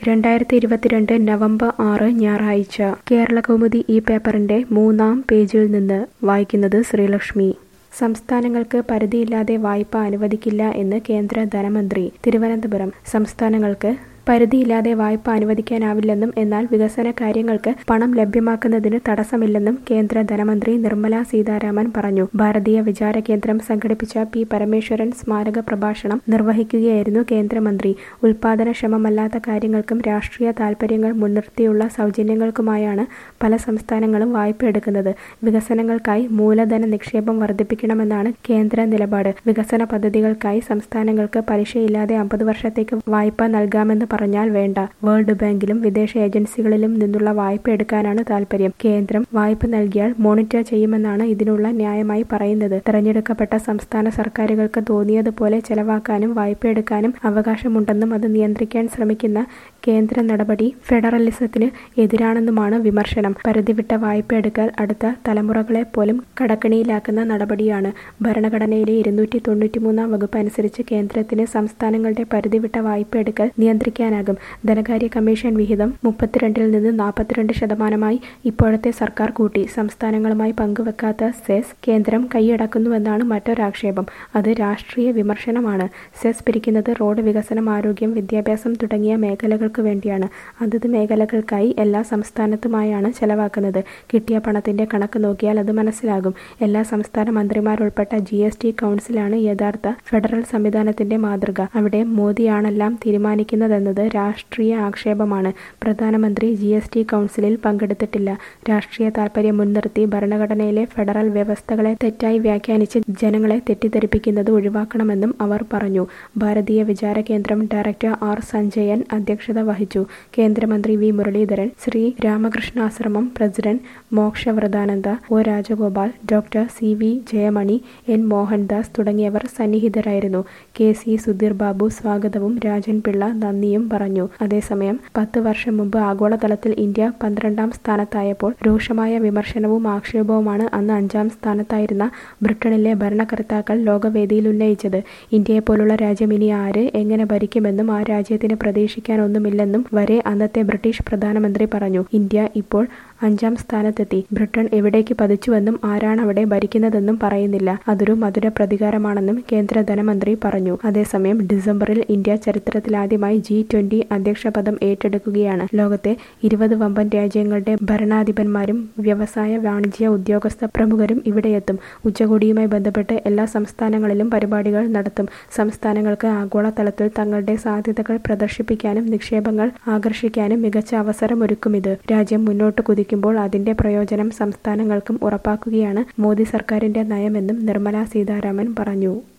രണ്ടായിരത്തി ഇരുപത്തിരണ്ട് നവംബർ ആറ് ഞായറാഴ്ച കേരളകൗമുദി ഈ പേപ്പറിന്റെ മൂന്നാം പേജിൽ നിന്ന് വായിക്കുന്നത് ശ്രീലക്ഷ്മി സംസ്ഥാനങ്ങൾക്ക് പരിധിയില്ലാതെ വായ്പ അനുവദിക്കില്ല എന്ന് കേന്ദ്ര ധനമന്ത്രി തിരുവനന്തപുരം സംസ്ഥാനങ്ങൾക്ക് പരിധിയില്ലാതെ വായ്പ അനുവദിക്കാനാവില്ലെന്നും എന്നാൽ വികസന കാര്യങ്ങൾക്ക് പണം ലഭ്യമാക്കുന്നതിന് തടസ്സമില്ലെന്നും കേന്ദ്ര ധനമന്ത്രി നിർമ്മല സീതാരാമൻ പറഞ്ഞു ഭാരതീയ വിചാര കേന്ദ്രം സംഘടിപ്പിച്ച പി പരമേശ്വരൻ സ്മാരക പ്രഭാഷണം നിർവഹിക്കുകയായിരുന്നു കേന്ദ്രമന്ത്രി ഉൽപാദനക്ഷമമല്ലാത്ത കാര്യങ്ങൾക്കും രാഷ്ട്രീയ താൽപര്യങ്ങൾ മുൻനിർത്തിയുള്ള സൗജന്യങ്ങൾക്കുമായാണ് പല സംസ്ഥാനങ്ങളും വായ്പ എടുക്കുന്നത് വികസനങ്ങൾക്കായി മൂലധന നിക്ഷേപം വർദ്ധിപ്പിക്കണമെന്നാണ് കേന്ദ്ര നിലപാട് വികസന പദ്ധതികൾക്കായി സംസ്ഥാനങ്ങൾക്ക് പലിശയില്ലാതെ അമ്പത് വർഷത്തേക്ക് വായ്പ നൽകാമെന്ന് പറഞ്ഞാൽ വേണ്ട വേൾഡ് ബാങ്കിലും വിദേശ ഏജൻസികളിലും നിന്നുള്ള വായ്പ എടുക്കാനാണ് താൽപര്യം കേന്ദ്രം വായ്പ നൽകിയാൽ മോണിറ്റർ ചെയ്യുമെന്നാണ് ഇതിനുള്ള ന്യായമായി പറയുന്നത് തെരഞ്ഞെടുക്കപ്പെട്ട സംസ്ഥാന സർക്കാരുകൾക്ക് തോന്നിയതുപോലെ ചെലവാക്കാനും വായ്പ എടുക്കാനും അവകാശമുണ്ടെന്നും അത് നിയന്ത്രിക്കാൻ ശ്രമിക്കുന്ന കേന്ദ്ര നടപടി ഫെഡറലിസത്തിന് എതിരാണെന്നുമാണ് വിമർശനം പരിധിവിട്ട വായ്പ എടുക്കൽ അടുത്ത തലമുറകളെ പോലും കടക്കണിയിലാക്കുന്ന നടപടിയാണ് ഭരണഘടനയിലെ ഇരുന്നൂറ്റി തൊണ്ണൂറ്റിമൂന്നാം വകുപ്പ് അനുസരിച്ച് കേന്ദ്രത്തിന് സംസ്ഥാനങ്ങളുടെ പരിധിവിട്ട വായ്പ എടുക്കൽ നിയന്ത്രിക്കാനാകും ധനകാര്യ കമ്മീഷൻ വിഹിതം മുപ്പത്തിരണ്ടിൽ നിന്ന് നാൽപ്പത്തിരണ്ട് ശതമാനമായി ഇപ്പോഴത്തെ സർക്കാർ കൂട്ടി സംസ്ഥാനങ്ങളുമായി പങ്കുവെക്കാത്ത സെസ് കേന്ദ്രം കൈയടക്കുന്നുവെന്നാണ് മറ്റൊരാക്ഷേപം അത് രാഷ്ട്രീയ വിമർശനമാണ് സെസ് പിരിക്കുന്നത് റോഡ് വികസനം ആരോഗ്യം വിദ്യാഭ്യാസം തുടങ്ങിയ മേഖലകൾക്ക് വേണ്ടിയാണ് അതത് മേഖലകൾക്കായി എല്ലാ സംസ്ഥാനത്തുമായാണ് ചെലവാക്കുന്നത് കിട്ടിയ പണത്തിന്റെ കണക്ക് നോക്കിയാൽ അത് മനസ്സിലാകും എല്ലാ സംസ്ഥാന മന്ത്രിമാരുൾപ്പെട്ട ജി എസ് ടി കൗൺസിലാണ് യഥാർത്ഥ ഫെഡറൽ സംവിധാനത്തിന്റെ മാതൃക അവിടെ മോദിയാണെല്ലാം തീരുമാനിക്കുന്നതെന്നത് രാഷ്ട്രീയ ആക്ഷേപമാണ് പ്രധാനമന്ത്രി ജി എസ് ടി കൗൺസിലിൽ പങ്കെടുത്തിട്ടില്ല രാഷ്ട്രീയ താൽപര്യം മുൻനിർത്തി ഭരണഘടനയിലെ ഫെഡറൽ വ്യവസ്ഥകളെ തെറ്റായി വ്യാഖ്യാനിച്ച് ജനങ്ങളെ തെറ്റിദ്ധരിപ്പിക്കുന്നത് ഒഴിവാക്കണമെന്നും അവർ പറഞ്ഞു ഭാരതീയ വിചാര കേന്ദ്രം ഡയറക്ടർ ആർ സഞ്ജയൻ അധ്യക്ഷത വഹിച്ചു കേന്ദ്രമന്ത്രി വി മുരളീധരൻ ശ്രീ രാമകൃഷ്ണാശ്രമം president Mokshavrathananda O Rajagopal doctor C V Jayamani N Mohandas തുടങ്ങിയവർ സന്നിഹിതരായിരുന്നു കെ സി സുധീർ ബാബു സ്വാഗതവും രാജൻ പിള്ള നന്ദിയും പറഞ്ഞു അതേസമയം പത്ത് വർഷം മുമ്പ് ആഗോളതലത്തിൽ ഇന്ത്യ പന്ത്രണ്ടാം സ്ഥാനത്തായപ്പോൾ രൂക്ഷമായ വിമർശനവും ആക്ഷേപവുമാണ് അന്ന് അഞ്ചാം സ്ഥാനത്തായിരുന്ന ബ്രിട്ടനിലെ ഭരണകർത്താക്കൾ ലോകവേദിയിൽ ഉന്നയിച്ചത് ഇന്ത്യയെപ്പോലുള്ള രാജ്യം ഇനി ആര് എങ്ങനെ ഭരിക്കുമെന്നും ആ രാജ്യത്തിന് പ്രതീക്ഷിക്കാനൊന്നുമില്ലെന്നും വരെ അന്നത്തെ ബ്രിട്ടീഷ് പ്രധാനമന്ത്രി പറഞ്ഞു ഇന്ത്യ ഇപ്പോൾ അഞ്ചാം സ്ഥാനത്തെത്തി ബ്രിട്ടൻ എവിടേക്ക് പതിച്ചുവെന്നും ആരാണ് അവിടെ ഭരിക്കുന്നതെന്നും പറയുന്നില്ല അതൊരു മധുര പ്രതികാരമാണെന്നും കേന്ദ്ര ധനമന്ത്രി പറഞ്ഞു അതേസമയം ഡിസംബറിൽ ഇന്ത്യ ചരിത്രത്തിലാദ്യമായി ജി ട്വന്റി അധ്യക്ഷ പദം ഏറ്റെടുക്കുകയാണ് ലോകത്തെ ഇരുപത് വമ്പൻ രാജ്യങ്ങളുടെ ഭരണാധിപന്മാരും വ്യവസായ വാണിജ്യ ഉദ്യോഗസ്ഥ പ്രമുഖരും ഇവിടെയെത്തും ഉച്ചകോടിയുമായി ബന്ധപ്പെട്ട് എല്ലാ സംസ്ഥാനങ്ങളിലും പരിപാടികൾ നടത്തും സംസ്ഥാനങ്ങൾക്ക് ആഗോളതലത്തിൽ തങ്ങളുടെ സാധ്യതകൾ പ്രദർശിപ്പിക്കാനും നിക്ഷേപങ്ങൾ ആകർഷിക്കാനും മികച്ച അവസരമൊരുക്കും ഇത് രാജ്യം മുന്നോട്ട് കുതിക്കുമ്പോൾ അതിന്റെ പ്രയോജനം സംസ്ഥാനങ്ങൾക്കും ഉറപ്പാക്കുകയാണ് മോദി സർക്കാരിന്റെ നയമെന്നും നിർമ്മല സീതാരാമൻ പറഞ്ഞു